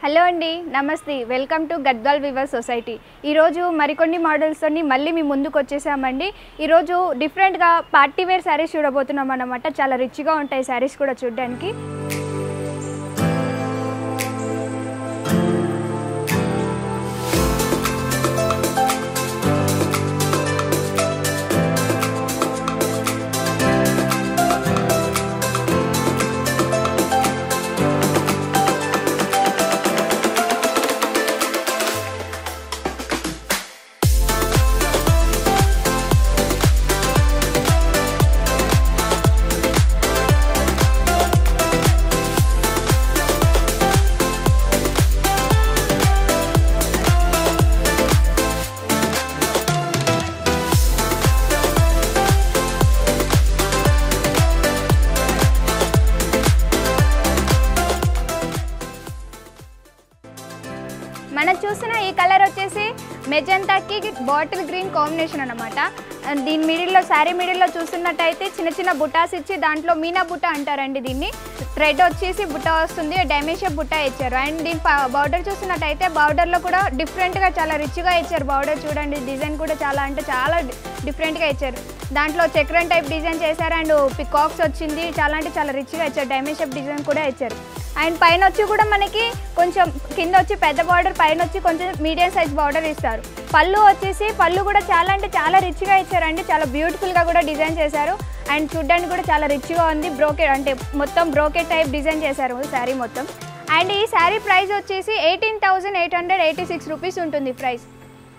Hello అండి నమస్తే welcome to Gadwal weaver society ఈరోజు మరికొన్ని మోడల్స్తో మళ్ళీ మీ ముందుకు వచ్చేసామండి ఈరోజు డిఫరెంట్గా పార్టీ వేర్ శారీస్ చూడబోతున్నాం అన్నమాట చాలా రిచ్గా ఉంటాయి శారీస్ కూడా చూడడానికి మనం చూసిన ఈ కలర్ వచ్చేసి మెజంతాకి బాటిల్ గ్రీన్ కాంబినేషన్ అనమాట దీని మిడిల్లో శారీ మిడిల్లో చూస్తున్నట్టయితే చిన్న చిన్న బుటాస్ ఇచ్చి దాంట్లో మీనా బుట్ట అంటారండి దీన్ని థ్రెడ్ వచ్చేసి బుట్ట వస్తుంది డైమెన్షన్ బుట్ట ఇచ్చారు అండ్ దీని బార్డర్ చూస్తున్నట్టయితే బార్డర్లో కూడా డిఫరెంట్గా చాలా రిచ్గా ఇచ్చారు బార్డర్ చూడండి డిజైన్ కూడా చాలా అంటే చాలా డిఫరెంట్గా ఇచ్చారు దాంట్లో చక్రం టైప్ డిజైన్ చేశారు అండ్ పికాక్స్ వచ్చింది చాలా అంటే చాలా రిచ్గా ఇచ్చారు డైమండ్ షేప్ డిజైన్ కూడా ఇచ్చారు అండ్ పైన వచ్చి కూడా మనకి కొంచెం కింద వచ్చి పెద్ద బార్డర్ పైన వచ్చి కొంచెం మీడియం సైజ్ బార్డర్ ఇస్తారు పళ్ళు వచ్చేసి పళ్ళు కూడా చాలా అంటే చాలా రిచ్గా ఇచ్చారండి చాలా బ్యూటిఫుల్గా కూడా డిజైన్ చేశారు అండ్ చూడ్డానికి కూడా చాలా రిచ్గా ఉంది బ్రోకెట్ అంటే మొత్తం బ్రోకెట్ టైప్ డిజైన్ చేశారు శారీ మొత్తం అండ్ ఈ శారీ ప్రైస్ వచ్చేసి eighteen thousand eight hundred eighty six rupees ఉంటుంది ప్రైస్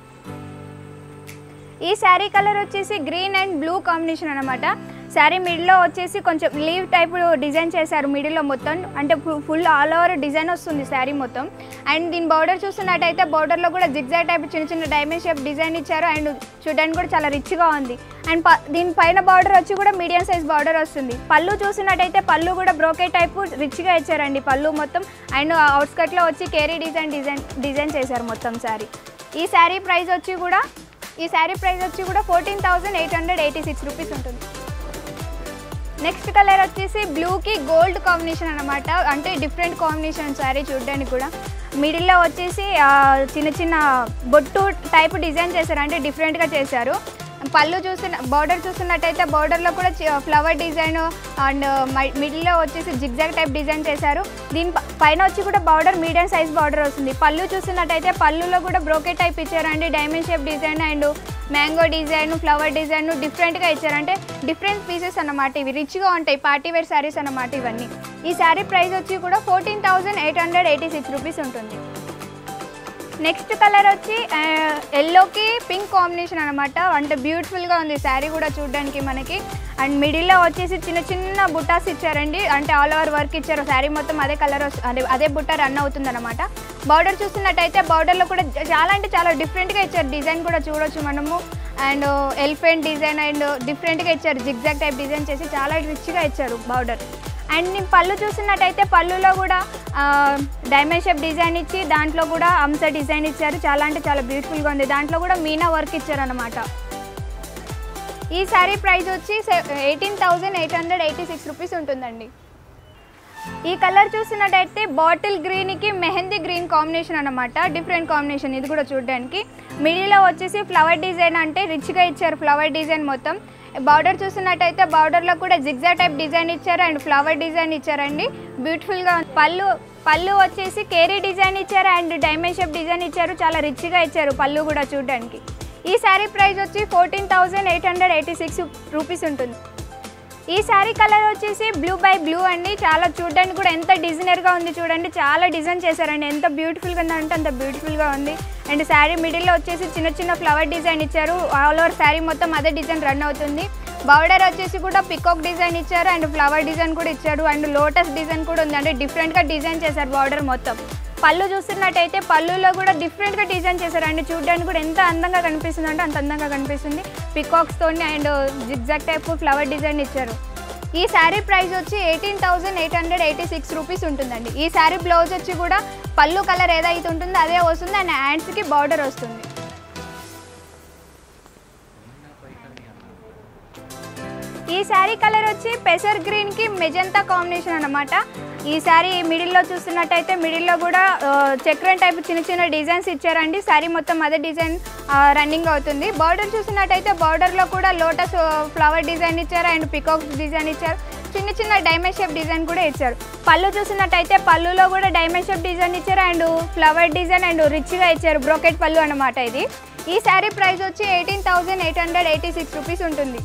ఈ శారీ కలర్ వచ్చేసి గ్రీన్ అండ్ బ్లూ కాంబినేషన్ అనమాట శారీ మిడిల్లో వచ్చేసి కొంచెం లీవ్ టైప్ డిజైన్ చేశారు మిడిల్లో మొత్తం అంటే ఫుల్ ఆల్ ఓవర్ డిజైన్ వస్తుంది శారీ మొత్తం అండ్ దీని బార్డర్ చూస్తున్నట్టయితే బార్డర్లో కూడా జిగ్జా టైప్ చిన్న చిన్న డైమండ్ షేప్ డిజైన్ ఇచ్చారు అండ్ చూడడానికి కూడా చాలా రిచ్గా ఉంది అండ్ ప దీని పైన బార్డర్ వచ్చి కూడా మీడియం సైజ్ బార్డర్ వస్తుంది పళ్ళు చూసినట్టయితే పళ్ళు కూడా బ్రోకే టైప్ రిచ్గా ఇచ్చారండి పళ్ళు మొత్తం అండ్ అవుట్స్కట్లో వచ్చి కేరీ డిజైన్ డిజైన్ డిజైన్ చేశారు మొత్తం శారీ ఈ శారీ ప్రైస్ వచ్చి కూడా ఈ శారీ ప్రైస్ వచ్చి కూడా fourteen thousand eight hundred eighty six rupees ఉంటుంది నెక్స్ట్ కలర్ వచ్చేసి బ్లూకి గోల్డ్ కాంబినేషన్ అనమాట అంటే డిఫరెంట్ కాంబినేషన్ శారీ చూడడానికి కూడా మిడిల్లో వచ్చేసి ఆ, చిన్న చిన్న బొట్టు టైప్ డిజైన్ చేశారు అంటే డిఫరెంట్గా చేశారు పళ్ళు చూస్తున్న బార్డర్ చూస్తున్నట్టయితే బార్డర్లో కూడా ఫ్లవర్ డిజైన్ అండ్ మిడిల్లో వచ్చేసి జిగ్జాగ్ టైప్ డిజైన్ చేశారు దీని ప- పైన వచ్చి కూడా బార్డర్ మీడియం సైజ్ బార్డర్ వస్తుంది పళ్ళు చూస్తున్నట్టయితే పళ్ళులో కూడా బ్రోకెట్ టైప్ ఇచ్చారండి diamond shape design and mango design flower design డిఫరెంట్గా ఇచ్చారంటే డిఫరెంట్ పీసెస్ అన్నమాట ఇవి రిచ్గా ఉంటాయి పార్టీ వేర్ శారీస్ అన్నమాట ఇవన్నీ ఈ శారీ ప్రైస్ వచ్చి కూడా fourteen thousand eight hundred eighty six rupees ఉంటుంది నెక్స్ట్ కలర్ వచ్చి ఎల్లోకి పింక్ కాంబినేషన్ అనమాట అంటే బ్యూటిఫుల్గా ఉంది శారీ కూడా చూడడానికి మనకి అండ్ మిడిల్లో వచ్చేసి చిన్న చిన్న బుట్టాస్ ఇచ్చారండి అంటే ఆల్ ఓవర్ వర్క్ ఇచ్చారు శారీ మొత్తం అదే కలర్ అదే అదే బుట్ట రన్ అవుతుంది అనమాట బార్డర్ చూస్తున్నట్టయితే బార్డర్లో కూడా జ- చాలా అంటే చాలా డిఫరెంట్గా ఇచ్చారు డిజైన్ కూడా చూడొచ్చు మనము అండ్ ఎలిఫెంట్ డిజైన్ అండ్ డిఫరెంట్గా ఇచ్చారు జిగ్జాగ్ టైప్ డిజైన్ చేసి చాలా రిచ్గా ఇచ్చారు బార్డర్ అండ్ నేను పళ్ళు చూస్తున్నట్టయితే పళ్ళులో కూడా డైమండ్ షేప్ డిజైన్ ఇచ్చి దాంట్లో కూడా అంశ డిజైన్ ఇచ్చారు చాలా అంటే చాలా బ్యూటిఫుల్గా ఉంది దాంట్లో కూడా మీనా వర్క్ ఇచ్చారనమాట ఈ శారీ ప్రైస్ వచ్చి eighteen thousand eight hundred eighty six rupees ఉంటుందండి ఈ కలర్ చూసినట్టయితే బాటిల్ గ్రీన్కి మెహందీ గ్రీన్ కాంబినేషన్ అనమాట డిఫరెంట్ కాంబినేషన్ ఇది కూడా చూడడానికి మిడిల్లో వచ్చేసి ఫ్లవర్ డిజైన్ అంటే రిచ్గా ఇచ్చారు ఫ్లవర్ డిజైన్ మొత్తం బార్డర్ చూసినట్టయితే బార్డర్లో కూడా జిగ్జా టైప్ డిజైన్ ఇచ్చారు అండ్ ఫ్లవర్ డిజైన్ ఇచ్చారండి బ్యూటిఫుల్గా ఉంది. పళ్ళు పళ్ళు వచ్చేసి కేరీ డిజైన్ ఇచ్చారు అండ్ డైమండ్ షేప్ డిజైన్ ఇచ్చారు చాలా రిచ్గా ఇచ్చారు పళ్ళు కూడా చూడడానికి ఈ శారీ ప్రైస్ వచ్చి fourteen thousand eight hundred eighty six rupees ఉంటుంది ఈ శారీ కలర్ వచ్చేసి బ్లూ బై బ్లూ అండి చాలా చూడడానికి కూడా ఎంత డిజైనర్గా ఉంది చూడండి చాలా డిజైన్ చేశారండి ఎంత బ్యూటిఫుల్గా ఉందంటే అంత బ్యూటిఫుల్గా ఉంది అండ్ శారీ మిడిల్లో వచ్చేసి చిన్న చిన్న ఫ్లవర్ డిజైన్ ఇచ్చారు ఆల్ ఓవర్ శారీ మొత్తం అదే డిజైన్ రన్ అవుతుంది బార్డర్ వచ్చేసి కూడా పికాక్ డిజైన్ ఇచ్చారు అండ్ ఫ్లవర్ డిజైన్ కూడా ఇచ్చారు అండ్ లోటస్ డిజైన్ కూడా ఉంది అంటే డిఫరెంట్గా డిజైన్ చేశారు బార్డర్ మొత్తం పళ్ళు చూస్తున్నట్టయితే పళ్ళులో కూడా డిఫరెంట్గా డిజైన్ చేశారు అండ్ చూడడానికి కూడా ఎంత అందంగా కనిపిస్తుంది అంటే అంత అందంగా కనిపిస్తుంది పికాక్స్ తోని and zigzag type flower design ఇచ్చారు ఈ శారీ ప్రైస్ వచ్చి eighteen thousand eight hundred eighty six rupees ఉంటుందండి ఈ శారీ బ్లౌజ్ వచ్చి కూడా పళ్ళు కలర్ ఏదైతే ఉంటుందో అదే వస్తుంది అండ్ హ్యాండ్స్కి బార్డర్ వస్తుంది ఈ శారీ కలర్ వచ్చి పెసర్ గ్రీన్కి మెజంతా కాంబినేషన్ అనమాట ఈ శారీ మిడిల్లో చూస్తున్నట్టయితే మిడిల్లో కూడా ఆ, చక్రం టైప్ చిన్న చిన్న డిజైన్స్ ఇచ్చారండి శారీ మొత్తం అదే డిజైన్ రన్నింగ్ అవుతుంది బార్డర్ చూసినట్టయితే బార్డర్లో కూడా లోటస్ ఫ్లవర్ డిజైన్ ఇచ్చారు అండ్ పికాక్స్ డిజైన్ ఇచ్చారు చిన్న చిన్న డైమండ్ షేప్ డిజైన్ కూడా ఇచ్చారు పళ్ళు చూసినట్టయితే పళ్ళులో కూడా డైమండ్ షేప్ డిజైన్ ఇచ్చారు అండ్ ఫ్లవర్ డిజైన్ అండ్ రిచ్గా ఇచ్చారు బ్రోకెట్ పళ్ళు అనమాట ఇది ఈ శారీ ప్రైస్ వచ్చి eighteen thousand eight hundred eighty six rupees ఉంటుంది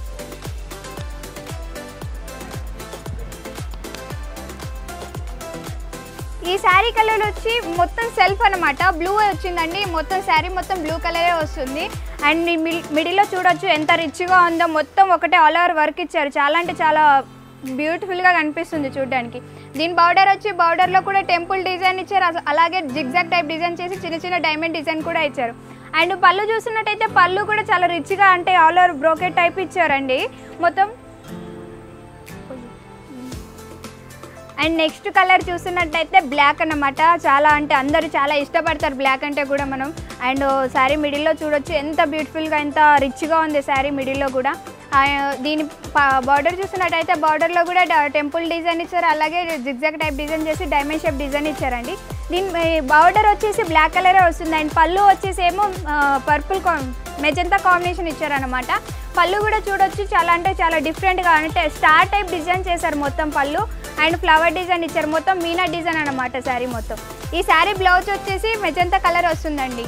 ఈ శారీ కలర్ వచ్చి మొత్తం సెల్ఫ్ అనమాట బ్లూ వచ్చిందండి మొత్తం శారీ మొత్తం బ్లూ కలరే వస్తుంది అండ్ మిడిల్లో చూడొచ్చు ఎంత రిచ్గా ఉందో మొత్తం ఒకటే ఆల్ ఓవర్ వర్క్ ఇచ్చారు చాలా అంటే చాలా బ్యూటిఫుల్గా కనిపిస్తుంది చూడడానికి దీని బార్డర్ వచ్చి బార్డర్లో కూడా టెంపుల్ డిజైన్ ఇచ్చారు అస- అలాగే జిగ్జాగ్ టైప్ డిజైన్ చేసి చిన్న చిన్న డైమండ్ డిజైన్ కూడా ఇచ్చారు అండ్ పళ్ళు చూస్తున్నట్టయితే పళ్ళు కూడా చాలా రిచ్గా అంటే ఆల్ ఓవర్ బ్రోకెట్ టైప్ ఇచ్చారండి మొత్తం అండ్ నెక్స్ట్ కలర్ చూస్తున్నట్టయితే బ్లాక్ అన్నమాట చాలా అంటే అందరూ చాలా ఇష్టపడతారు బ్లాక్ అంటే కూడా మనం అండ్ శారీ మిడిల్లో చూడొచ్చు ఎంత బ్యూటిఫుల్గా ఎంత రిచ్గా ఉంది శారీ మిడిల్లో కూడా ఆ, దీని బార్డర్ చూస్తున్నట్టయితే బార్డర్లో కూడా టెంపుల్ డిజైన్ ఇచ్చారు అలాగే జిగ్జాగ్ టైప్ డిజైన్ చేసి డైమండ్ షేప్ డిజైన్ ఇచ్చారండి దీని బార్డర్ వచ్చేసి బ్లాక్ కలరే వస్తుంది అండ్ పళ్ళు వచ్చేసి ఏమో పర్పుల్ మెజంతా కాంబినేషన్ ఇచ్చారనమాట పళ్ళు కూడా చూడొచ్చు చాలా అంటే చాలా డిఫరెంట్గా అంటే స్టార్ టైప్ డిజైన్ చేశారు మొత్తం పళ్ళు అండ్ ఫ్లవర్ డిజైన్ ఇచ్చారు మొత్తం మీనా డిజైన్ అనమాట శారీ మొత్తం ఈ శారీ బ్లౌజ్ వచ్చేసి మెజంతా కలర్ వస్తుందండి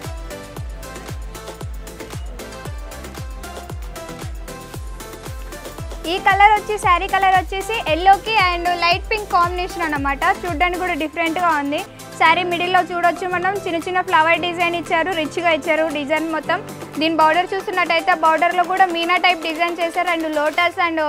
ఈ కలర్ వచ్చి శారీ కలర్ వచ్చేసి ఎల్లోకి అండ్ లైట్ పింక్ కాంబినేషన్ అనమాట చూడడానికి కూడా డిఫరెంట్గా ఉంది శారీ మిడిల్లో చూడొచ్చు మనం చిన్న చిన్న ఫ్లవర్ డిజైన్ ఇచ్చారు రిచ్గా ఇచ్చారు డిజైన్ మొత్తం దీని బార్డర్ చూస్తున్నట్టయితే బార్డర్లో కూడా మీనా టైప్ డిజైన్ చేశారు and lotus and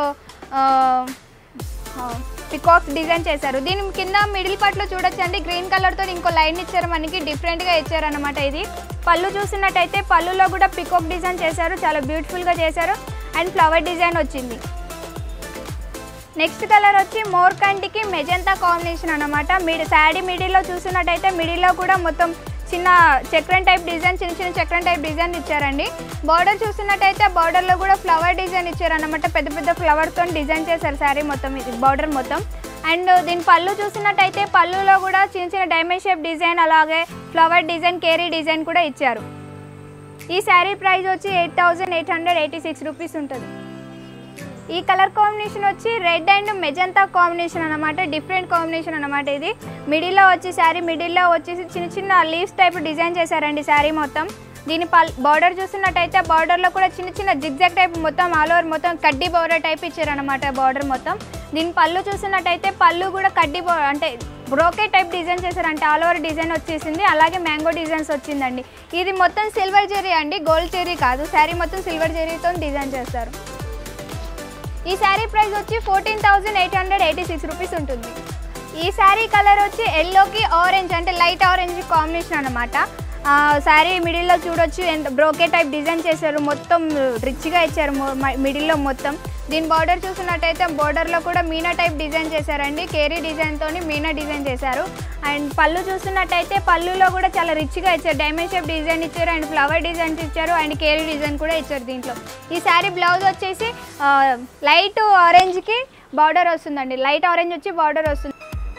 peacocks design చేశారు దీని కింద మిడిల్ పార్ట్లో చూడొచ్చండి గ్రీన్ కలర్తో ఇంకో లైన్ ఇచ్చారు మనకి డిఫరెంట్గా ఇచ్చారు అనమాట ఇది పళ్ళు చూసినట్టయితే పళ్ళులో కూడా పికాక్ డిజైన్ చేశారు చాలా బ్యూటిఫుల్గా చేశారు అండ్ ఫ్లవర్ డిజైన్ వచ్చింది నెక్స్ట్ కలర్ వచ్చి మోర్ కంటికి మెజంతా కాంబినేషన్ అనమాట మిడి శాడీ మిడిల్లో చూసినట్టయితే మిడిల్లో కూడా మొత్తం చిన్న చక్రం టైప్ డిజైన్ చిన్న చిన్న చక్రం టైప్ డిజైన్ ఇచ్చారండి బార్డర్ చూసినట్టయితే బార్డర్లో కూడా ఫ్లవర్ డిజైన్ ఇచ్చారన్నమాట పెద్ద పెద్ద ఫ్లవర్తో డిజైన్ చేశారు శారీ మొత్తం ఇది బార్డర్ మొత్తం అండ్ దీని పళ్ళు చూసినట్టయితే పళ్ళులో కూడా చిన్న చిన్న డైమండ్ షేప్ డిజైన్ అలాగే ఫ్లవర్ డిజైన్ కేరీ డిజైన్ కూడా ఇచ్చారు ఈ శారీ ప్రైస్ వచ్చి eight thousand eight hundred eighty six rupees ఉంటుంది ఈ కలర్ కాంబినేషన్ వచ్చి రెడ్ అండ్ మెజంతా కాంబినేషన్ అనమాట డిఫరెంట్ కాంబినేషన్ అనమాట ఇది మిడిల్లో వచ్చి శారీ మిడిల్లో వచ్చేసి చిన్న చిన్న లీవ్స్ టైప్ డిజైన్ చేశారండి శారీ మొత్తం దీని పల్ బార్డర్ చూస్తున్నట్టయితే బార్డర్లో కూడా చిన్న చిన్న జిగ్జాగ్ టైప్ మొత్తం ఆల్ ఓవర్ మొత్తం కడ్డీ బార్డర్ టైప్ ఇచ్చారనమాట బార్డర్ మొత్తం దీని పళ్ళు చూస్తున్నట్టయితే పళ్ళు కూడా కడ్డీ బో అంటే బ్రోకెట్ టైప్ డిజైన్ చేశారు అంటే ఆల్ ఓవర్ డిజైన్ వచ్చేసింది అలాగే మ్యాంగో డిజైన్స్ వచ్చిందండి ఇది మొత్తం సిల్వర్ జెరీ అండి గోల్డ్ జెరీ కాదు శారీ మొత్తం సిల్వర్ జెరీతో డిజైన్ చేస్తారు ఈ శారీ ప్రైస్ వచ్చి fourteen thousand eight hundred eighty six rupees ఉంటుంది ఈ శారీ కలర్ వచ్చి ఎల్లోకి ఆరెంజ్ అంటే లైట్ ఆరెంజ్ కాంబినేషన్ అనమాట శారీ మిడిల్లో చూడొచ్చు ఎంత బ్రోకే టైప్ డిజైన్ చేశారు మొత్తం రిచ్గా ఇచ్చారు మిడిల్లో మొత్తం దీని బార్డర్ చూసినట్టయితే బార్డర్లో కూడా మీనా టైప్ డిజైన్ చేశారండి కేరీ డిజైన్తో మీనా డిజైన్ చేశారు అండ్ పళ్ళు చూస్తున్నట్టయితే పళ్ళులో కూడా చాలా రిచ్గా ఇచ్చారు డైమండ్ షేప్ డిజైన్ ఇచ్చారు అండ్ ఫ్లవర్ డిజైన్స్ ఇచ్చారు అండ్ కేరీ డిజైన్ కూడా ఇచ్చారు దీంట్లో ఈ శారీ బ్లౌజ్ వచ్చేసి ఆ, లైట్ ఆరెంజ్కి బార్డర్ వస్తుందండి లైట్ ఆరెంజ్ వచ్చి బార్డర్ వస్తుంది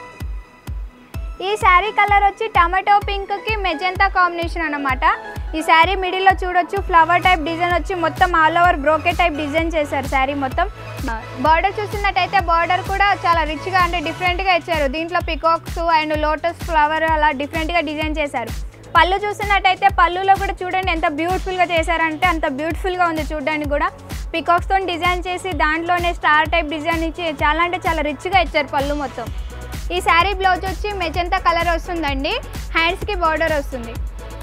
ఈ శారీ కలర్ వచ్చి టమాటో పింక్కి మెజంతా కాంబినేషన్ అనమాట ఈ శారీ మిడిల్లో చూడొచ్చు ఫ్లవర్ టైప్ డిజైన్ వచ్చి మొత్తం all over brocade type design చేశారు శారీ మొత్తం బార్డర్ చూస్తున్నట్టయితే బార్డర్ కూడా చాలా రిచ్గా అంటే డిఫరెంట్గా ఇచ్చారు దీంట్లో పికాక్స్ అండ్ లోటస్ ఫ్లవర్ అలా డిఫరెంట్గా డిజైన్ చేశారు పళ్ళు చూస్తున్నట్టయితే పళ్ళులో కూడా చూడండి ఎంత బ్యూటిఫుల్గా చేశారంటే అంత బ్యూటిఫుల్గా ఉంది చూడడానికి కూడా పికాక్స్తో డిజైన్ చేసి దాంట్లోనే స్టార్ టైప్ డిజైన్ ఇచ్చి చాలా అంటే చాలా రిచ్గా ఇచ్చారు పళ్ళు మొత్తం ఈ శారీ బ్లౌజ్ వచ్చి మెజంతా కలర్ వస్తుందండి హ్యాండ్స్కి బార్డర్ వస్తుంది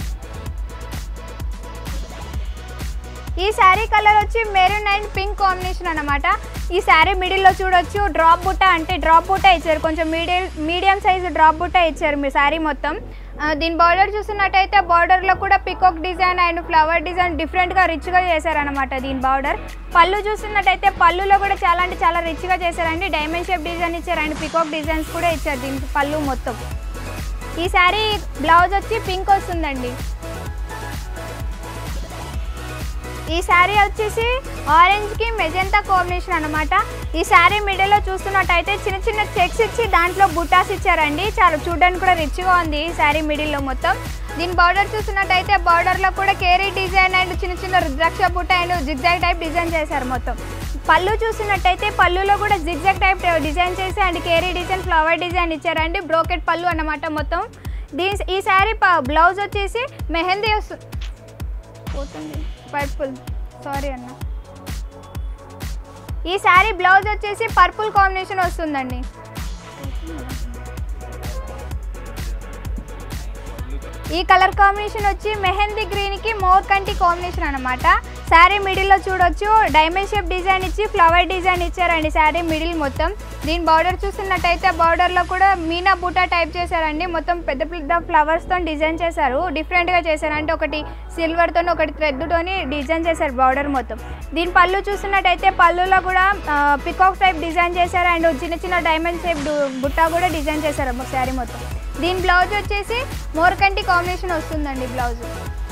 ఈ శారీ కలర్ వచ్చి మెరూన్ అండ్ పింక్ కాంబినేషన్ అనమాట ఈ శారీ మిడిల్లో చూడొచ్చు డ్రాప్ బుట్ట అంటే డ్రాప్ బుట్ట ఇచ్చారు కొంచెం మీడియం మీడియం సైజు డ్రాప్ బుట్ట ఇచ్చారు మీ శారీ మొత్తం ఆ, దీని బార్డర్ చూస్తున్నట్టయితే బార్డర్లో కూడా peacock design and flower design డిఫరెంట్గా రిచ్గా చేశారనమాట దీని బార్డర్ పళ్ళు చూస్తున్నట్టయితే పళ్ళులో కూడా చాలా అంటే చాలా రిచ్గా చేశారండి డైమండ్ షేప్ డిజైన్ ఇచ్చారు అండ్ పికాక్ డిజైన్స్ కూడా ఇచ్చారు దీనికి పళ్ళు మొత్తం ఈ శారీ బ్లౌజ్ వచ్చి పింక్ వస్తుందండి ఈ శారీ వచ్చేసి ఆరెంజ్కి మెజెంతా కాంబినేషన్ అనమాట ఈ శారీ మిడిల్లో చూస్తున్నట్టయితే చిన్న చిన్న చెక్స్ ఇచ్చి దాంట్లో బుటాస్ ఇచ్చారండి చాలా చూడడానికి కూడా రిచ్గా ఉంది ఈ శారీ మిడిల్లో మొత్తం దీని బార్డర్ చూస్తున్నట్టయితే బార్డర్లో కూడా కేరీ డిజైన్ అండ్ చిన్న చిన్న రుద్రాక్ష బుట్ట అండ్ జిగ్జాగ్ టైప్ డిజైన్ చేశారు మొత్తం పళ్ళు చూసినట్టయితే పళ్ళులో కూడా జిగ్జాగ్ టైప్ డిజైన్ చేసి అండ్ కేరీ డిజైన్ ఫ్లవర్ డిజైన్ ఇచ్చారండి బ్రోకెట్ పళ్ళు అన్నమాట మొత్తం దీని ఈ శారీ బ్లౌజ్ వచ్చేసి మెహందీ వస్తుంది పోతుంది పర్పుల్ సారీ అన్న ఈ శారీ బ్లౌజ్ వచ్చేసి పర్పుల్ కాంబినేషన్ వస్తుందండి ఈ కలర్ కాంబినేషన్ వచ్చి మెహందీ గ్రీన్కి మోర్ కంటి కాంబినేషన్ అనమాట శారీ మిడిల్లో చూడొచ్చు డైమండ్ షేప్ డిజైన్ ఇచ్చి ఫ్లవర్ డిజైన్ ఇచ్చారండి శారీ మిడిల్ మొత్తం దీని బార్డర్ చూస్తున్నట్టయితే బార్డర్లో కూడా మీనా బూటా టైప్ చేశారండి మొత్తం పెద్ద పెద్ద ఫ్లవర్స్తో డిజైన్ చేశారు డిఫరెంట్గా చేశారు అంటే ఒకటి సిల్వర్తో ఒకటి థ్రెడ్తోని డిజైన్ చేశారు బార్డర్ మొత్తం దీని పళ్ళు చూస్తున్నట్టయితే పళ్ళులో కూడా పికాక్ టైప్ డిజైన్ చేశారు అండ్ చిన్న చిన్న డైమండ్ షేప్ బుట్టా కూడా డిజైన్ చేశారు శారీ మొత్తం దీని బ్లౌజ్ వచ్చేసి మోర్కంటి కాంబినేషన్ వస్తుందండి బ్లౌజ్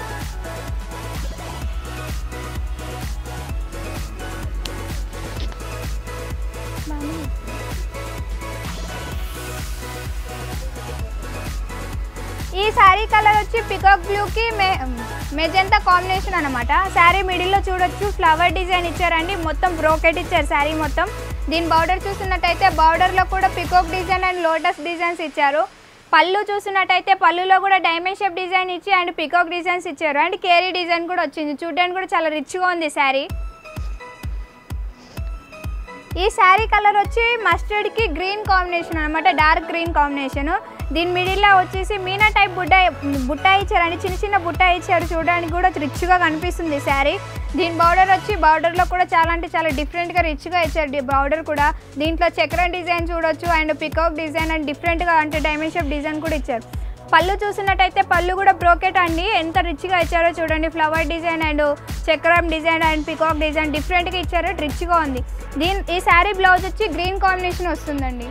ఈ శారీ కలర్ వచ్చి పికాక్ బ్లూకి మె మెజంతా కాంబినేషన్ అనమాట శారీ మిడిల్లో చూడొచ్చు ఫ్లవర్ డిజైన్ ఇచ్చారండి మొత్తం బ్రోకెట్ ఇచ్చారు శారీ మొత్తం దీని బార్డర్ చూస్తున్నట్టయితే బార్డర్లో కూడా peacock design and lotus designs ఇచ్చారు పళ్ళు చూసినట్టయితే పళ్ళులో కూడా డైమండ్ షేప్ డిజైన్ ఇచ్చి అండ్ పికాక్ డిజైన్స్ ఇచ్చారు అండ్ కేరీ డిజైన్ కూడా వచ్చింది చూడడానికి కూడా చాలా రిచ్గా ఉంది శారీ ఈ శారీ కలర్ వచ్చి మస్టర్డ్కి గ్రీన్ కాంబినేషన్ అనమాట డార్క్ గ్రీన్ కాంబినేషన్ దీని మిడిల్లో వచ్చేసి మీనా టైప్ బుట్ట బుట్ట ఇచ్చారండి చిన్న చిన్న బుట్ట ఇచ్చారు చూడడానికి కూడా రిచ్గా కనిపిస్తుంది శారీ దీని బార్డర్ వచ్చి బార్డర్లో కూడా చాలా అంటే చాలా డిఫరెంట్గా రిచ్గా ఇచ్చారు బార్డర్ కూడా దీంట్లో చక్రం డిజైన్ చూడొచ్చు అండ్ పికాక్ డిజైన్ అండ్ డిఫరెంట్గా అంటే డైమండ్ షేప్ డిజైన్ కూడా ఇచ్చారు పళ్ళు చూసినట్టయితే పళ్ళు కూడా బ్రోకెట్ అండి ఎంత రిచ్గా ఇచ్చారో చూడండి ఫ్లవర్ డిజైన్ అండ్ చక్రం డిజైన్ అండ్ పికాక్ డిజైన్ డిఫరెంట్గా ఇచ్చారు రిచ్గా ఉంది దీని ఈ శారీ బ్లౌజ్ వచ్చి గ్రీన్ కాంబినేషన్ వస్తుందండి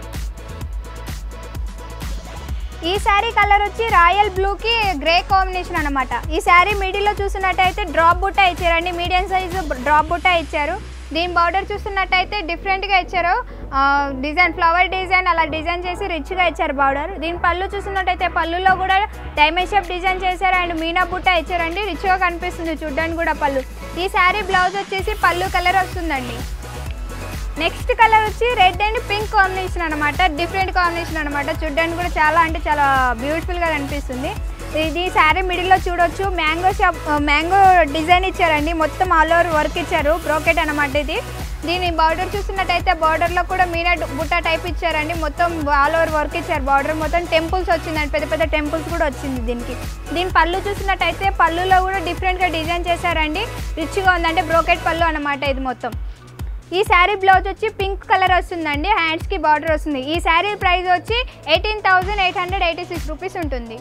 ఈ శారీ కలర్ వచ్చి రాయల్ బ్లూకి గ్రే కాంబినేషన్ అనమాట ఈ శారీ మిడిల్లో చూసినట్టయితే డ్రాప్ బుట్ట ఇచ్చారండి మీడియం సైజు డ్రాప్ బుట్ట ఇచ్చారు దీని బార్డర్ చూస్తున్నట్టయితే డిఫరెంట్గా ఇచ్చారు ఆ, డిజైన్ ఫ్లవర్ డిజైన్ అలా డిజైన్ చేసి రిచ్గా ఇచ్చారు బార్డర్ దీని పళ్ళు చూస్తున్నట్టయితే పళ్ళులో కూడా డైమండ్ షేప్ డిజైన్ చేశారు అండ్ మీనా బుట్ట ఇచ్చారండి రిచ్గా కనిపిస్తుంది చూడ్డానికి కూడా పళ్ళు ఈ శారీ బ్లౌజ్ వచ్చేసి పళ్ళు కలర్ వస్తుందండి నెక్స్ట్ కలర్ వచ్చి రెడ్ అండ్ పింక్ కాంబినేషన్ అనమాట డిఫరెంట్ కాంబినేషన్ అనమాట చూడడానికి కూడా చాలా అంటే చాలా బ్యూటిఫుల్గా కనిపిస్తుంది ఇది శారీ మిడిల్లో చూడొచ్చు మ్యాంగో షాప్ మ్యాంగో డిజైన్ ఇచ్చారండి మొత్తం ఆల్ ఓవర్ వర్క్ ఇచ్చారు బ్రోకెట్ అనమాట ఇది దీని బార్డర్ చూస్తున్నట్టయితే బార్డర్లో కూడా మీనా బుట్ట టైప్ ఇచ్చారండి మొత్తం ఆల్ ఓవర్ వర్క్ ఇచ్చారు బార్డర్ మొత్తం టెంపుల్స్ వచ్చిందండి పెద్ద పెద్ద టెంపుల్స్ కూడా వచ్చింది దీనికి దీని పళ్ళు చూసినట్టయితే పళ్ళులో కూడా డిఫరెంట్గా డిజైన్ చేశారండి రిచ్గా ఉందంటే బ్రోకెట్ పళ్ళు అనమాట ఇది మొత్తం ఈ శారీ బ్లౌజ్ వచ్చి పింక్ కలర్ వస్తుందండి హ్యాండ్స్కి బార్డర్ వస్తుంది ఈ శారీ ప్రైస్ వచ్చి eighteen thousand eight hundred eighty six rupees ఉంటుంది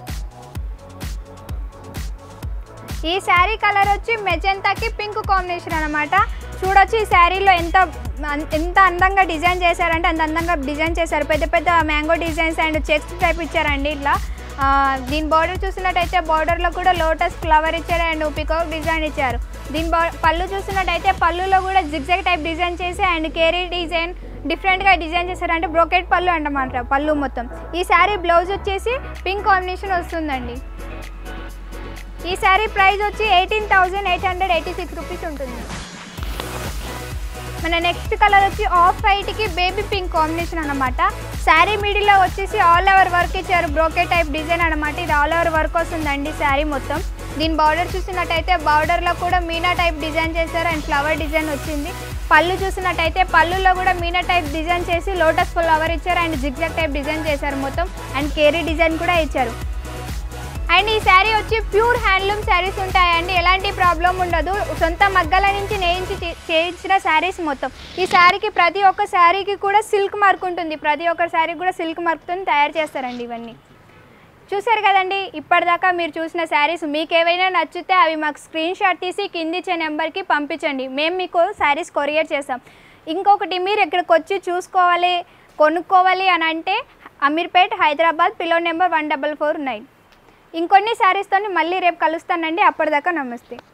ఈ శారీ కలర్ వచ్చి మెజెంతాకి పింక్ కాంబినేషన్ అనమాట చూడొచ్చు ఈ శారీలో ఎంత అన్- ఎంత అందంగా డిజైన్ చేశారంటే అంత అందంగా డిజైన్ చేశారు పెద్ద పెద్ద mango designs and checks type ఇచ్చారండి ఇట్లా ఆ, దీని బార్డర్ చూసినట్టయితే బార్డర్లో కూడా లోటస్ ఫ్లవర్ ఇచ్చారు అండ్ పికాక్ డిజైన్ ఇచ్చారు దీని బా పళ్ళు చూసినట్టయితే పళ్ళులో కూడా జిగ్జాగ్ టైప్ డిజైన్ చేసి అండ్ కేరీ డిజైన్ డిఫరెంట్గా డిజైన్ చేశారు అంటే బ్రోకెట్ పళ్ళు అంటమాట పళ్ళు మొత్తం ఈ శారీ బ్లౌజ్ వచ్చేసి పింక్ కాంబినేషన్ వస్తుందండి ఈ శారీ ప్రైస్ వచ్చి eighteen thousand eight hundred eighty six rupees ఉంటుంది మన నెక్స్ట్ కలర్ వచ్చి ఆఫ్ వైట్కి బేబీ పింక్ కాంబినేషన్ అనమాట శారీ మిడిల్లో వచ్చేసి ఆల్ ఓవర్ వర్క్ ఇచ్చారు బ్రోకే టైప్ డిజైన్ అనమాట ఇది ఆల్ ఓవర్ వర్క్ వస్తుందండి శారీ మొత్తం దీని బార్డర్ చూసినట్టయితే బార్డర్లో కూడా మీనా టైప్ డిజైన్ చేశారు అండ్ ఫ్లవర్ డిజైన్ వచ్చింది పళ్ళు చూసినట్టయితే పళ్ళులో కూడా మీనా టైప్ డిజైన్ చేసి లోటస్ ఫ్లవర్ ఇచ్చారు అండ్ జిగ్జాగ్ టైప్ డిజైన్ చేశారు మొత్తం అండ్ కేరీ డిజైన్ కూడా ఇచ్చారు అండ్ ఈ శారీ వచ్చి ప్యూర్ హ్యాండ్లూమ్ శారీస్ ఉంటాయండి ఎలాంటి ప్రాబ్లం ఉండదు సొంత మగ్గల నుంచి నేయించి చే- చేయించిన శారీస్ మొత్తం ఈ శారీకి ప్రతి ఒక్క శారీకి కూడా సిల్క్ మార్క్ ఉంటుంది ప్రతి ఒక్క శారీకి కూడా సిల్క్ మార్క్తో తయారు చేస్తారండి ఇవన్నీ చూసారు కదండి ఇప్పటిదాకా మీరు చూసిన శారీస్ మీకు ఏవైనా నచ్చితే అవి మాకు స్క్రీన్ షాట్ తీసి కింది ఇచ్చే నెంబర్కి పంపించండి మేము మీకు శారీస్ కొరియర్ చేస్తాం ఇంకొకటి మీరు ఇక్కడికి వచ్చి చూసుకోవాలి కొనుక్కోవాలి అని అంటే అమీర్పేట్ హైదరాబాద్ పిలో number one double four nine ఇంకొన్ని శారీస్తో మళ్ళీ రేపు కలుస్తానండి అప్పటిదాకా నమస్తే